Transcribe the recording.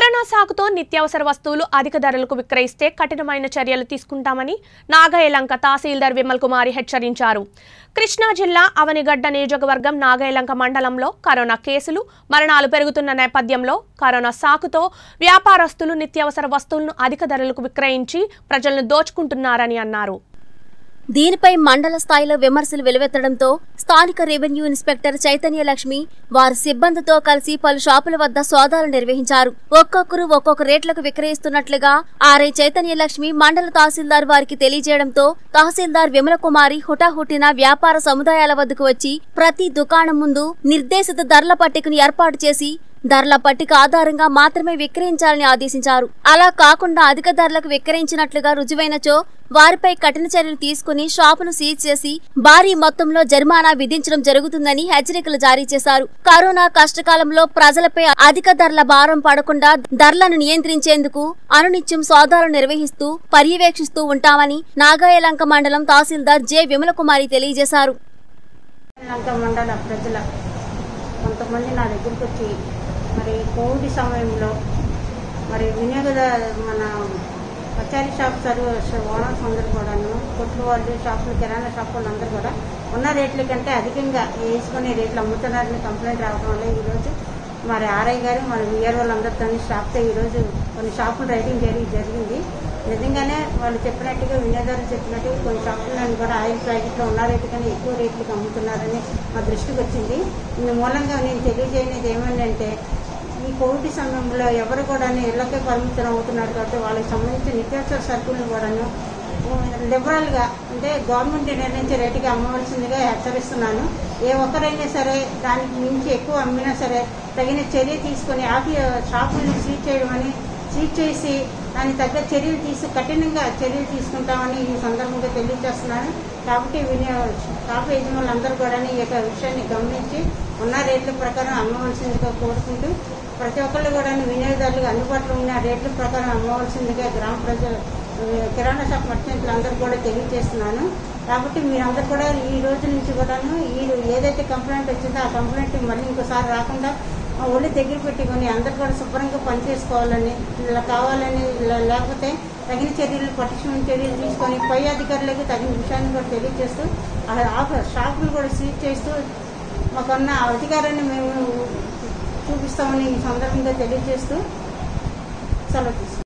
corona సాకుతో నిత్యావసర వస్తువులు అధిక ధరలకు విక్రయిస్తే కఠినమైన చర్యలు తీసుకుంటామని నాగయలంక తహసీల్దార్ విమల్ కుమారి హెచ్చరించారు కృష్ణా జిల్లా అవనిగడ్డ నియోజకవర్గం నాగయలంక మండలంలో కరోనా కేసులు మరణాలు పెరుగుతున్న నేపథ్యంలో కరోనా సాకుతో వ్యాపారస్తులు నిత్యావసర వస్తువులను అధిక ధరలకు విక్రయించి ప్రజలను దోచుకుంటున్నారని అన్నారు దీనిపై మండల స్థాయిలో విమర్శలు వెలువెత్తడంతో స్థానిక రెవెన్యూ ఇన్స్పెక్టర్ చైతన్య లక్ష్మి వారి సిబ్బందితో కలిసి పలు షాపుల వద్ద సోదాలు నిర్వహించారు ఒక్కొక్కరు ఒక్కొక్క రేట్లకు విక్రయిస్తున్నట్లుగా ఆర్ఐ చైతన్య లక్ష్మి మండల తహసీల్దార్ వారికి తెలియజేయడంతో తహసీల్దార్ విమల కుమారి హుటాహుటిన వ్యాపార సముదాయాల వద్దకు వచ్చి ప్రతి దుకాణం ముందు నిర్దేశిత ధరల పట్టికను ఏర్పాటు చేసి ధరల పట్టిక ఆధారంగా మాత్రమే విక్రయించాలని ఆదేశించారు అలా కాకుండా అధిక ధరలకు విక్రయించినట్లుగా రుజువైనచో వారిపై కఠిన చర్యలు తీసుకుని షాపును సీజ్ చేసి భారీ మొత్తంలో జరిమానా విధించడం జరుగుతుందని హెచ్చరికలు జారీ చేశారు కరోనా కష్టకాలంలో ప్రజలపై అధిక ధరల భారం పడకుండా ధరలను నియంత్రించేందుకు అనునిత్యం సోదాలు నిర్వహిస్తూ పర్యవేక్షిస్తూ ఉంటామని నాగాయలంక మండలం తహసీల్దార్ జె విమలకుమారి తెలియజేశారు లంక మండల ప్రజల కొంతమంది నా దగ్గరికి వచ్చి మరి కోవిడ్ సమయంలో మరి వినియోగద మన పచారీ షాప్ సర్వీస్ ఓనర్స్ అందరూ కూడాను కొట్లు వాళ్ళు షాపులు కిరాణా షాప్ వాళ్ళు అందరూ కూడా ఉన్న రేట్ల కంటే అధికంగా వేసుకునే రేట్లు అమ్ముతున్నారని కంప్లైంట్ రావడం వల్ల ఈరోజు మరి ఆర్ఐ గారు మన విఆర్ వాళ్ళందరితో స్టాఫ్తో ఈరోజు కొన్ని షాపులు రైటింగ్ జరిగి జరిగింది నిజంగానే వాళ్ళు చెప్పినట్టుగా వినియోగదారులు చెప్పినట్టుగా కొన్ని షాపులను కూడా ఆయిల్ ప్యాకెట్లో ఉన్న రేటు కన్నా ఎక్కువ రేట్లకు అమ్ముతున్నారని మా దృష్టికి వచ్చింది ఈ మూలంగా నేను తెలియజేయనిది ఏమంటే ఈ కోవిడ్ సమయంలో ఎవరు కూడా ఇళ్లకే పరిమితం అవుతున్నారు కాబట్టి వాళ్ళకి సంబంధించిన నిత్యావసర సరుకులను కూడాను లిబరల్గా అంటే గవర్నమెంట్ నిర్ణయించే రేటుకి అమ్మవలసిందిగా హెచ్చరిస్తున్నాను ఏ ఒక్కరైనా సరే దానికి మించి ఎక్కువ అమ్మినా సరే తగిన చర్య తీసుకొని ఆపి షాపులను సీజ్ చేయడమని సీజ్ చేసి దానికి తగ్గ చర్యలు తీసి కఠినంగా చర్యలు తీసుకుంటామని ఈ సందర్భంగా తెలియజేస్తున్నాను కాబట్టి వినియోగ షాపు యజమానులందరూ కూడా ఈ యొక్క విషయాన్ని గమనించి ఉన్న రేట్ల ప్రకారం అమ్మవలసిందిగా కోరుకుంటూ ప్రతి ఒక్కళ్ళు కూడా వినియోగదారులకు అందుబాటులో ఉన్న రేట్ల ప్రకారం అమ్మవలసిందిగా గ్రామ ప్రజలు ఆ, కిరాణా షాప్ మర్చెంట్లు అందరూ కూడా తెలియజేస్తున్నాను కాబట్టి మీరందరూ కూడా ఈ రోజు నుంచి కూడాను ఈ ఏదైతే కంప్లైంట్ వచ్చిందో ఆ కంప్లైంట్ మళ్ళీ ఇంకోసారి రాకుండా ఆ ఒళ్ళు దగ్గర పెట్టుకొని అందరు కూడా శుభ్రంగా పనిచేసుకోవాలని ఇలా కావాలని ఇలా లేకపోతే తగిన చర్యలు పటిష్మైన చర్యలు తీసుకొని పై అధికారులకు తగిన విషయాన్ని కూడా తెలియజేస్తూ ఆ ఆఫ- షాపులు కూడా సీజ్ చేస్తూ మాకున్న అధికారాన్ని మేము చూపిస్తామని ఈ సందర్భంగా తెలియజేస్తూ సెలవు తీసుకుంటాం